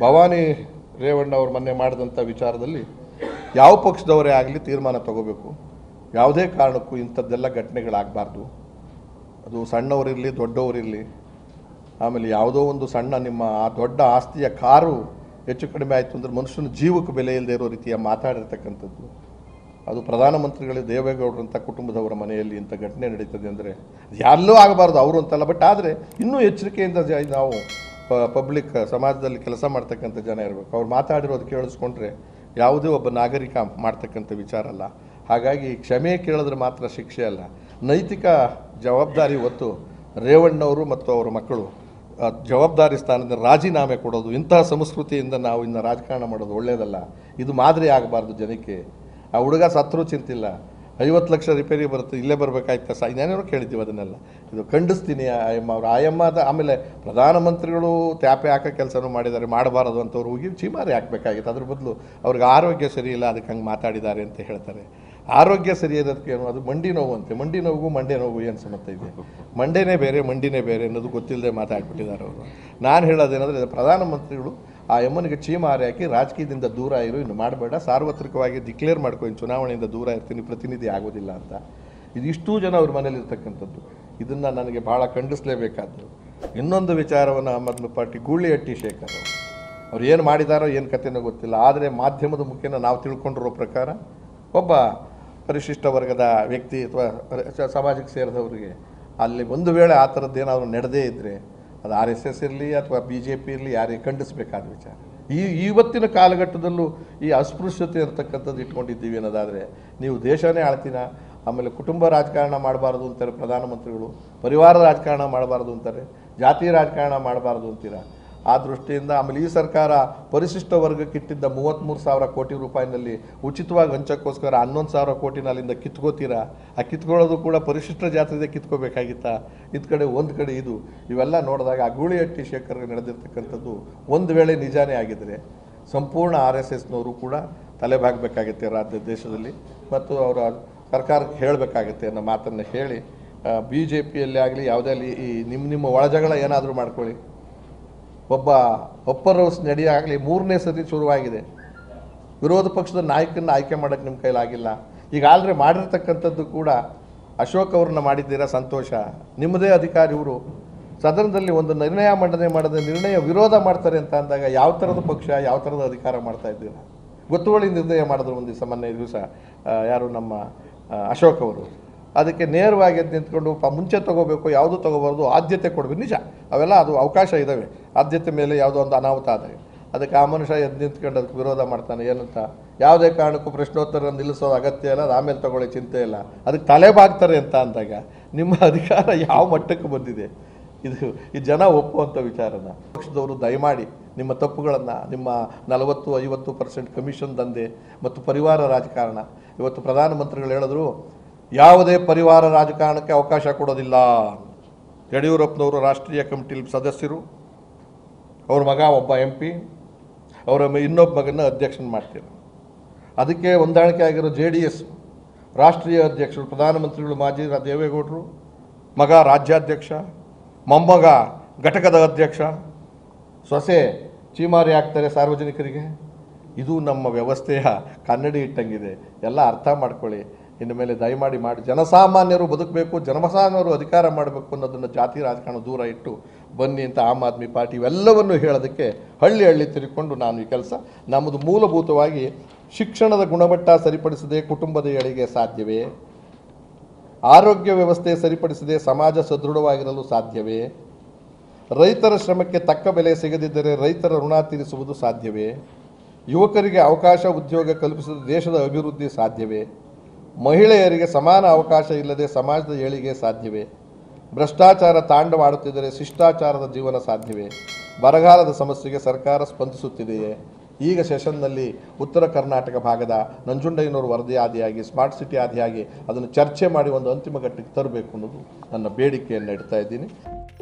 ಭವಾನಿ ರೇವಣ್ಣ ಅವರು ಮೊನ್ನೆ ಮಾಡಿದಂಥ ವಿಚಾರದಲ್ಲಿ ಯಾವ ಪಕ್ಷದವರೇ ಆಗಲಿ ತೀರ್ಮಾನ ತಗೋಬೇಕು ಯಾವುದೇ ಕಾರಣಕ್ಕೂ ಇಂಥದ್ದೆಲ್ಲ ಘಟನೆಗಳಾಗಬಾರ್ದು ಅದು ಸಣ್ಣವರಿರಲಿ ದೊಡ್ಡವರಿರಲಿ ಆಮೇಲೆ ಯಾವುದೋ ಒಂದು ಸಣ್ಣ ನಿಮ್ಮ ಆ ದೊಡ್ಡ ಆಸ್ತಿಯ ಕಾರು ಹೆಚ್ಚು ಕಡಿಮೆ ಆಯಿತು ಅಂದರೆ ಮನುಷ್ಯನ ಜೀವಕ್ಕೆ ಬೆಲೆ ಇಲ್ಲದೆ ಇರೋ ರೀತಿಯ ಮಾತಾಡಿರ್ತಕ್ಕಂಥದ್ದು ಅದು ಪ್ರಧಾನಮಂತ್ರಿಗಳೇ ದೇವೇಗೌಡರಂಥ ಕುಟುಂಬದವರ ಮನೆಯಲ್ಲಿ ಇಂಥ ಘಟನೆ ನಡೀತದೆ ಅಂದರೆ ಯಾರಲ್ಲೂ ಆಗಬಾರ್ದು ಅವರು ಅಂತಲ್ಲ ಬಟ್ ಆದರೆ ಇನ್ನೂ ಎಚ್ಚರಿಕೆಯಿಂದ ಜ- ನಾವು ಪಬ್ಲಿಕ್ ಸಮಾಜದಲ್ಲಿ ಕೆಲಸ ಮಾಡ್ತಕ್ಕಂಥ ಜನ ಇರಬೇಕು ಅವ್ರು ಮಾತಾಡಿರೋದು ಕೇಳಿಸ್ಕೊಂಡ್ರೆ ಯಾವುದೇ ಒಬ್ಬ ನಾಗರಿಕ ಮಾಡ್ತಕ್ಕಂಥ ವಿಚಾರ ಅಲ್ಲ ಹಾಗಾಗಿ ಕ್ಷಮೆ ಕೇಳಿದ್ರೆ ಮಾತ್ರ ಶಿಕ್ಷೆ ಅಲ್ಲ ನೈತಿಕ ಜವಾಬ್ದಾರಿ ಹೊತ್ತು ರೇವಣ್ಣವರು ಮತ್ತು ಅವರ ಮಕ್ಕಳು ಆ ಜವಾಬ್ದಾರಿ ಸ್ಥಾನದಿಂದ ರಾಜೀನಾಮೆ ಕೊಡೋದು ಇಂತಹ ಸಂಸ್ಕೃತಿಯಿಂದ ನಾವು ಇನ್ನು ರಾಜಕಾರಣ ಮಾಡೋದು ಒಳ್ಳೆಯದಲ್ಲ ಇದು ಮಾದರಿ ಆಗಬಾರ್ದು ಜನಕ್ಕೆ ಆ ಹುಡುಗ ಸತ್ರು ಚಿಂತಿಲ್ಲ ಐವತ್ತು ಲಕ್ಷ ರಿಪೇರಿ ಬರುತ್ತೆ ಇಲ್ಲೇ ಬರಬೇಕಾಯ್ತಾ ಸ ಇನ್ನೇನೋ ಕೇಳಿದ್ದೀವಿ ಅದನ್ನೆಲ್ಲ ಇದು ಖಂಡಿಸ್ತೀನಿ ಆಯಮ್ಮ ಅವರು ಆಯಮ್ಮದ ಆಮೇಲೆ ಪ್ರಧಾನಮಂತ್ರಿಗಳು ತ್ಯಾಪೆ ಹಾಕೋ ಕೆಲಸನೂ ಮಾಡಿದ್ದಾರೆ ಮಾಡಬಾರದು ಅಂತವ್ರು ಹೋಗಿ ಚೀಮಾರಿ ಹಾಕಬೇಕಾಗಿತ್ತು ಅದ್ರ ಬದಲು ಅವ್ರಿಗೆ ಆರೋಗ್ಯ ಸರಿ ಇಲ್ಲ ಅದಕ್ಕೆ ಹಂಗೆ ಮಾತಾಡಿದ್ದಾರೆ ಅಂತ ಹೇಳ್ತಾರೆ ಆರೋಗ್ಯ ಸರಿ ಇರೋದಕ್ಕೆ ಏನು ಅದು ಮಂಡಿ ನೋವು ಅಂತೆ ಮಂಡಿ ನೋವು ಮಂಡೆ ನೋವು ಏನು ಸಮಸ್ಯೆ ಇದೆ ಮಂಡೆನೇ ಬೇರೆ ಮಂಡಿನೇ ಬೇರೆ ಅನ್ನೋದು ಗೊತ್ತಿಲ್ಲದೆ ಮಾತಾಡ್ಬಿಟ್ಟಿದ್ದಾರೆ ಅವರು ನಾನು ಹೇಳೋದೇನೆಂದರೆ ಪ್ರಧಾನಮಂತ್ರಿಗಳು ಆ ಎಮ್ಮನಿಗೆ ಚೀಮಾರಿ ಹಾಕಿ ರಾಜಕೀಯದಿಂದ ದೂರ ಇರು ಇನ್ನು ಮಾಡಬೇಡ ಸಾರ್ವತ್ರಿಕವಾಗಿ ಡಿಕ್ಲೇರ್ ಮಾಡ್ಕೊ ಇನ್ನು ಚುನಾವಣೆಯಿಂದ ದೂರ ಇರ್ತೀನಿ ಪ್ರತಿನಿಧಿ ಆಗೋದಿಲ್ಲ ಅಂತ ಇದಿಷ್ಟೂ ಜನ ಅವ್ರ ಮನೇಲಿ ಇರ್ತಕ್ಕಂಥದ್ದು ಇದನ್ನು ನನಗೆ ಭಾಳ ಖಂಡಿಸಲೇಬೇಕಾದ್ದು ಇನ್ನೊಂದು ವಿಚಾರವನ್ನು ಆಮ್ ಆದ್ಮಿ ಪಾರ್ಟಿ ಗೂಳಿಹಟ್ಟಿ ಶೇಖರ್ ಅವರು ಅವ್ರು ಏನು ಮಾಡಿದಾರೋ ಏನು ಕಥೆನೋ ಗೊತ್ತಿಲ್ಲ ಆದರೆ ಮಾಧ್ಯಮದ ಮುಖೇನ ನಾವು ತಿಳ್ಕೊಂಡಿರೋ ಪ್ರಕಾರ ಒಬ್ಬ ಪರಿಶಿಷ್ಟ ವರ್ಗದ ವ್ಯಕ್ತಿ ಅಥವಾ ಸ- ಸಮಾಜಕ್ಕೆ ಸೇರಿದವರಿಗೆ ಅಲ್ಲಿ ಒಂದು ವೇಳೆ ಆ ಥರದ್ದು ಏನಾದರೂ ನಡೆದೇ ಇದ್ದರೆ ಅದು ಆರ್ ಎಸ್ ಎಸ್ ಇರಲಿ ಅಥವಾ ಬಿ ಜೆ ಪಿ ಇರಲಿ ಯಾರಿಗೆ ಖಂಡಿಸಬೇಕಾದ ವಿಚಾರ ಈ ಇವತ್ತಿನ ಕಾಲಘಟ್ಟದಲ್ಲೂ ಈ ಅಸ್ಪೃಶ್ಯತೆ ಇರ್ತಕ್ಕಂಥದ್ದು ಇಟ್ಕೊಂಡಿದ್ದೀವಿ ಅನ್ನೋದಾದರೆ ನೀವು ದೇಶನೇ ಆಳ್ತೀನ ಆಮೇಲೆ ಕುಟುಂಬ ರಾಜಕಾರಣ ಮಾಡಬಾರ್ದು ಅಂತಾರೆ ಪ್ರಧಾನಮಂತ್ರಿಗಳು ಪರಿವಾರ ರಾಜಕಾರಣ ಮಾಡಬಾರ್ದು ಅಂತಾರೆ ಜಾತಿ ರಾಜಕಾರಣ ಮಾಡಬಾರ್ದು ಅಂತೀರಾ ಆ ದೃಷ್ಟಿಯಿಂದ ಆಮೇಲೆ ಈ ಸರ್ಕಾರ ಪರಿಶಿಷ್ಟ ವರ್ಗಕ್ಕೆ ಇಟ್ಟಿದ್ದ ಮೂವತ್ತ್ಮೂರು ಸಾವಿರ ಕೋಟಿ ರೂಪಾಯಿನಲ್ಲಿ ಉಚಿತವಾಗಿ ಹಂಚಕ್ಕೋಸ್ಕರ ಹನ್ನೊಂದು ಸಾವಿರ ಕೋಟಿನ ಅಲ್ಲಿಂದ ಕಿತ್ಕೋತೀರಾ ಆ ಕಿತ್ಕೊಳ್ಳೋದು ಕೂಡ ಪರಿಶಿಷ್ಟ ಜಾತಿದೆ ಕಿತ್ಕೋಬೇಕಾಗಿತ್ತಾ ಇದ್ ಕಡೆ ಒಂದು ಕಡೆ ಇದು ಇವೆಲ್ಲ ನೋಡಿದಾಗ ಆ ಗೂಳಿಹಟ್ಟಿ ಶೇಖರ್ಗೆ ನಡೆದಿರ್ತಕ್ಕಂಥದ್ದು ಒಂದು ವೇಳೆ ನಿಜಾನೇ ಆಗಿದ್ರೆ ಸಂಪೂರ್ಣ ಆರ್ ಎಸ್ ಎಸ್ನವರು ಕೂಡ ತಲೆಬಾಗಬೇಕಾಗುತ್ತೆ ರಾಜ್ಯ ದೇಶದಲ್ಲಿ ಮತ್ತು ಅವರ ಸರ್ಕಾರಕ್ಕೆ ಹೇಳಬೇಕಾಗುತ್ತೆ ಅನ್ನೋ ಮಾತನ್ನು ಹೇಳಿ ಬಿ ಜೆ ಪಿಯಲ್ಲಿ ಆಗಲಿ ಯಾವುದೇ ಆಗಲಿ ಈ ನಿಮ್ಮ ನಿಮ್ಮ ಒಳಜಗಳ ಏನಾದರೂ ಮಾಡ್ಕೊಳ್ಳಿ ಒಬ್ಬ ಅಪ್ಪರ್ ಹೌಸ್ ನಡೆಯಾಗಲಿ ಮೂರನೇ ಸತಿ ಶುರುವಾಗಿದೆ ವಿರೋಧ ಪಕ್ಷದ ನಾಯಕನ ಆಯ್ಕೆ ಮಾಡೋಕ್ಕೆ ನಿಮ್ಮ ಕೈಲಾಗಿಲ್ಲ ಈಗ ಆಲ್ರೆಡಿ ಮಾಡಿರ್ತಕ್ಕಂಥದ್ದು ಕೂಡ ಅಶೋಕ್ ಅವ್ರನ್ನ ಮಾಡಿದ್ದೀರಾ ಸಂತೋಷ ನಿಮ್ಮದೇ ಅಧಿಕಾರಿ ಇವರು ಸದನದಲ್ಲಿ ಒಂದು ನಿರ್ಣಯ ಮಂಡನೆ ಮಾಡದೆ ನಿರ್ಣಯ ವಿರೋಧ ಮಾಡ್ತಾರೆ ಅಂತ ಅಂದಾಗ ಯಾವ ಥರದ ಪಕ್ಷ ಯಾವ ಥರದ ಅಧಿಕಾರ ಮಾಡ್ತಾ ಇದ್ದೀರಾ ಗೊತ್ತುವಳಿ ನಿರ್ಣಯ ಮಾಡಿದ್ರು ಒಂದು ದಿವಸ ಮೊನ್ನೆ ದಿವಸ ಯಾರು ನಮ್ಮ ಆ, ಅಶೋಕ್ ಅವರು ಅದಕ್ಕೆ ನೇರವಾಗಿ ಎದ್ದು ನಿಂತ್ಕೊಂಡು ಪ ಮುಂಚೆ ತಗೋಬೇಕು ಯಾವುದು ತಗೋಬಾರ್ದು ಆದ್ಯತೆ ಕೊಡಬೇಕು ನಿಜ ಅವೆಲ್ಲ ಅದು ಅವಕಾಶ ಇದ್ದಾವೆ ಆದ್ಯತೆ ಮೇಲೆ ಯಾವುದೋ ಒಂದು ಅನಾಹುತ ಆದಾಗ ಅದಕ್ಕೆ ಆ ಮನುಷ್ಯ ಎದ್ದು ನಿಂತ್ಕೊಂಡು ಅದಕ್ಕೆ ವಿರೋಧ ಮಾಡ್ತಾನೆ ಏನಂತ ಯಾವುದೇ ಕಾರಣಕ್ಕೂ ಪ್ರಶ್ನೋತ್ತರ ನಿಲ್ಲಿಸೋದು ಅಗತ್ಯ ಇಲ್ಲ ಅದು ಆಮೇಲೆ ತಗೊಳ್ಳಿ ಚಿಂತೆ ಇಲ್ಲ ಅದಕ್ಕೆ ತಲೆ ಬಾಗ್ತಾರೆ ಅಂತ ಅಂದಾಗ ನಿಮ್ಮ ಅಧಿಕಾರ ಯಾವ ಮಟ್ಟಕ್ಕೆ ಬಂದಿದೆ ಇದು ಈ ಜನ ಒಪ್ಪುವಂಥ ವಿಚಾರನ ಪಕ್ಷದವರು ದಯಮಾಡಿ ನಿಮ್ಮ ತಪ್ಪುಗಳನ್ನು ನಿಮ್ಮ ನಲವತ್ತು ಐವತ್ತು ಪರ್ಸೆಂಟ್ ಕಮಿಷನ್ ದಂಧೆ ಮತ್ತು ಪರಿವಾರ ರಾಜಕಾರಣ ಇವತ್ತು ಪ್ರಧಾನಮಂತ್ರಿಗಳು ಹೇಳಿದ್ರು ಯಾವುದೇ ಪರಿವಾರ ರಾಜಕಾರಣಕ್ಕೆ ಅವಕಾಶ ಕೊಡೋದಿಲ್ಲ ಯಡಿಯೂರಪ್ಪನವರು ರಾಷ್ಟ್ರೀಯ ಕಮಿಟಿಲಿ ಸದಸ್ಯರು ಅವ್ರ ಮಗ ಒಬ್ಬ ಎಂ ಪಿ ಅವರ ಮ- ಇನ್ನೊಬ್ಬ ಮಗನ ಅಧ್ಯಕ್ಷನ ಮಾಡ್ತೀರ ಅದಕ್ಕೆ ಹೊಂದಾಣಿಕೆ ಆಗಿರೋ ಜೆ ಡಿ ಎಸ್ ರಾಷ್ಟ್ರೀಯ ಅಧ್ಯಕ್ಷರು ಪ್ರಧಾನಮಂತ್ರಿಗಳು ಮಾಜಿ ರಾ- ದೇವೇಗೌಡರು ಮಗ ರಾಜ್ಯಾಧ್ಯಕ್ಷ ಮೊಮ್ಮಗ ಘಟಕದ ಅಧ್ಯಕ್ಷ ಸೊಸೆ ಚೀಮಾರಿ ಆಗ್ತಾರೆ ಸಾರ್ವಜನಿಕರಿಗೆ ಇದು ನಮ್ಮ ವ್ಯವಸ್ಥೆಯ ಕನ್ನಡಿ ಇಟ್ಟಂಗಿದೆ ಎಲ್ಲ ಅರ್ಥ ಮಾಡ್ಕೊಳ್ಳಿ ಇನ್ನು ಮೇಲೆ ದಯಮಾಡಿ ಮಾಡಿ ಜನಸಾಮಾನ್ಯರು ಬದುಕಬೇಕು ಜನಸಾಮಾನ್ಯರು ಅಧಿಕಾರ ಮಾಡಬೇಕು ಅನ್ನೋದನ್ನು ಜಾತಿ ರಾಜಕಾರಣ ದೂರ ಇಟ್ಟು ಬನ್ನಿ ಅಂತ ಆಮ್ ಆದ್ಮಿ ಪಾರ್ಟಿ ಇವೆಲ್ಲವನ್ನು ಹೇಳೋದಕ್ಕೆ ಹಳ್ಳಿ ಹಳ್ಳಿ ತಿರುಕೊಂಡು ನಾನು ಈ ಕೆಲಸ ನಮ್ಮದು ಮೂಲಭೂತವಾಗಿ ಶಿಕ್ಷಣದ ಗುಣಮಟ್ಟ ಸರಿಪಡಿಸದೆ ಕುಟುಂಬದ ಏಳಿಗೆ ಸಾಧ್ಯವೇ ಆರೋಗ್ಯ ವ್ಯವಸ್ಥೆ ಸರಿಪಡಿಸದೆ ಸಮಾಜ ಸದೃಢವಾಗಿರಲು ಸಾಧ್ಯವೇ ರೈತರ ಶ್ರಮಕ್ಕೆ ತಕ್ಕ ಬೆಲೆ ಸಿಗದಿದ್ದರೆ ರೈತರ ಋಣ ತೀರಿಸುವುದು ಸಾಧ್ಯವೇ ಯುವಕರಿಗೆ ಅವಕಾಶ ಉದ್ಯೋಗ ಕಲ್ಪಿಸದ ದೇಶದ ಅಭಿವೃದ್ಧಿ ಸಾಧ್ಯವೇ ಮಹಿಳೆಯರಿಗೆ ಸಮಾನ ಅವಕಾಶ ಇಲ್ಲದೆ ಸಮಾಜದ ಏಳಿಗೆ ಸಾಧ್ಯವೇ ಭ್ರಷ್ಟಾಚಾರ ತಾಂಡವಾಡುತ್ತಿದ್ದರೆ ಶಿಷ್ಟಾಚಾರದ ಜೀವನ ಸಾಧ್ಯವೇ ಬರಗಾಲದ ಸಮಸ್ಯೆಗೆ ಸರ್ಕಾರ ಸ್ಪಂದಿಸುತ್ತಿದೆಯೇ ಈಗ ಸೆಷನ್ನಲ್ಲಿ ಉತ್ತರ ಕರ್ನಾಟಕ ಭಾಗದ ನಂಜುಂಡಯ್ಯನವರು ವರದಿ ಆದಿಯಾಗಿ ಸ್ಮಾರ್ಟ್ ಸಿಟಿ ಆದಿಯಾಗಿ ಅದನ್ನು ಚರ್ಚೆ ಮಾಡಿ ಒಂದು ಅಂತಿಮ ಘಟ್ಟಕ್ಕೆ ತರಬೇಕು ಅನ್ನೋದು ನನ್ನ ಬೇಡಿಕೆಯನ್ನು ಇಡ್ತಾ ಇದ್ದೀನಿ